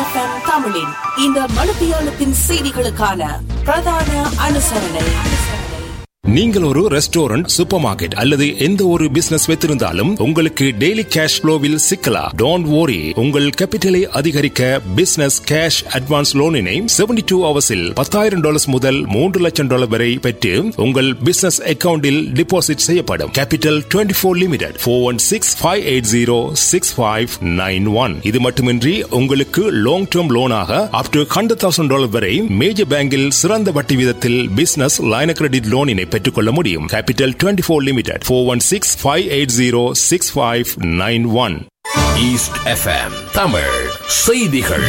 FM தமிழின் இந்த மணித்தியாலத்தின் செய்திகளுக்கான பிரதான அனுசரணை நீங்கள் ஒரு ரெஸ்டாரண்ட் சூப்பர் மார்க்கெட் அல்லது எந்த ஒரு பிசினஸ் வைத்திருந்தாலும் உங்களுக்கு டெய்லி கேஷ் ஃப்ளோவில் சிக்கலாம் டோன்ட் worry உங்கள் கேபிட்டலை அதிகரிக்க பிசினஸ் கேஷ் அட்வான்ஸ் லோனினை 72 டூ ஹவர்ஸில் பத்தாயிரம் டாலர்ஸ் முதல் மூன்று லட்சம் டாலர் வரை பெற்று உங்கள் பிசினஸ் அக்கவுண்டில் டிபாசிட் செய்யப்படும் capital 24 four limited four one six five eight zero six five nine one இது மட்டுமின்றி உங்களுக்கு லாங் டேர்ம் லோனாக up to hundred thousand dollar வரை மேஜர் பேங்கில் சிறந்த வட்டி வீதத்தில் பிசினஸ் லைன கிரெடிட் லோனினை பெற்றுக்கொள்ள முடியும் capital 24 four limited four one six five eight zero six five nine one east FM Tamil செய்திகள்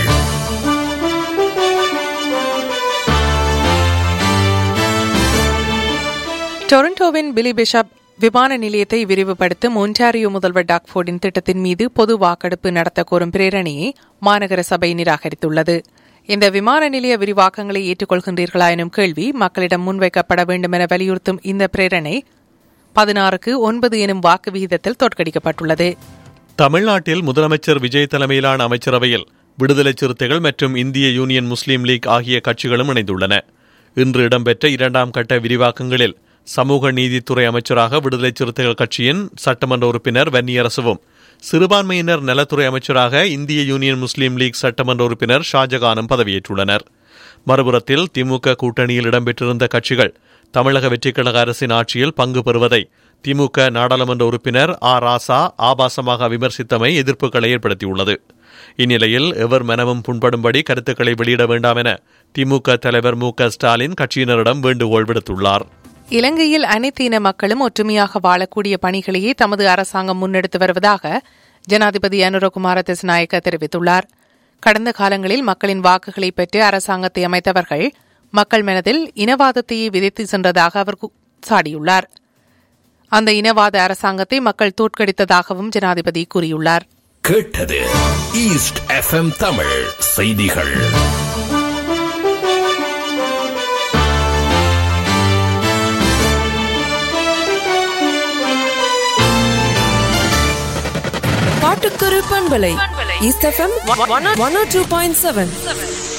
டொரண்டோவின் பிலி பிஷப் விமான நிலையத்தை விரிவுபடுத்தும் ஒன்டாரியோ முதல்வர் டாக்ஃபோர்டின் திட்டத்தின் மீது பொது வாக்கெடுப்பு நடத்த கோரும் பிரேரணையை மாநகர சபை நிராகரித்துள்ளது இந்த விமான நிலைய விரிவாக்கங்களை ஏற்றுக்கொள்கின்றீர்களா எனும் கேள்வி மக்களிடம் முன்வைக்கப்பட வேண்டும் என வலியுறுத்தும் இந்த பிரேரணை பதினாறுக்கு ஒன்பது எனும் வாக்கு விகிதத்தில் தோற்கடிக்கப்பட்டுள்ளது தமிழ்நாட்டில் முதலமைச்சர் விஜய் தலைமையிலான அமைச்சரவையில் விடுதலை சிறுத்தைகள் மற்றும் இந்திய யூனியன் முஸ்லீம் லீக் ஆகிய கட்சிகளும் இணைந்துள்ளன இன்று இடம்பெற்ற இரண்டாம் கட்ட விரிவாக்கங்களில் சமூக நீதித்துறை அமைச்சராக விடுதலை சிறுத்தைகள் கட்சியின் சட்டமன்ற உறுப்பினர் வன்னியரசுவும் சிறுபான்மையினர் நலத்துறை அமைச்சராக இந்திய யூனியன் முஸ்லீம் லீக் சட்டமன்ற உறுப்பினர் ஷாஜகானும் பதவியேற்றுள்ளனர் மறுபுறத்தில் திமுக கூட்டணியில் இடம்பெற்றிருந்த கட்சிகள் தமிழக வெற்றிக்கழக அரசின் ஆட்சியில் பங்கு பெறுவதை திமுக நாடாளுமன்ற உறுப்பினர் ஆ ராசா ஆபாசமாக விமர்சித்தமை எதிர்ப்புகளை ஏற்படுத்தியுள்ளது இந்நிலையில் எவர் மனமும் புண்படும்படி கருத்துக்களை வெளியிட வேண்டாம் என திமுக தலைவர் மு க ஸ்டாலின் கட்சியினரிடம் வேண்டுகோள் விடுத்துள்ளார் இலங்கையில் அனைத்து இன மக்களும் ஒற்றுமையாக வாழக்கூடிய பணிகளையே தமது அரசாங்கம் முன்னெடுத்து வருவதாக ஜனாதிபதி அனுரகுமார திசநாயக்க தெரிவித்துள்ளார் கடந்த காலங்களில் மக்களின் வாக்குகளை பெற்று அரசாங்கத்தை அமைத்தவர்கள் மக்கள் மனதில் இனவாதத்தையே விதைத்து சென்றதாக அவர் கு- சாடியுள்ளார் அந்த இனவாத அரசாங்கத்தை மக்கள் தோற்கடித்ததாகவும் ஜனாதிபதி கூறியுள்ளார் கேட்டது ஈஸ்ட் எஃப்எம் தமிழ் செய்திகள் பாட்டுக்கரு பண்பலை east FM one two point seven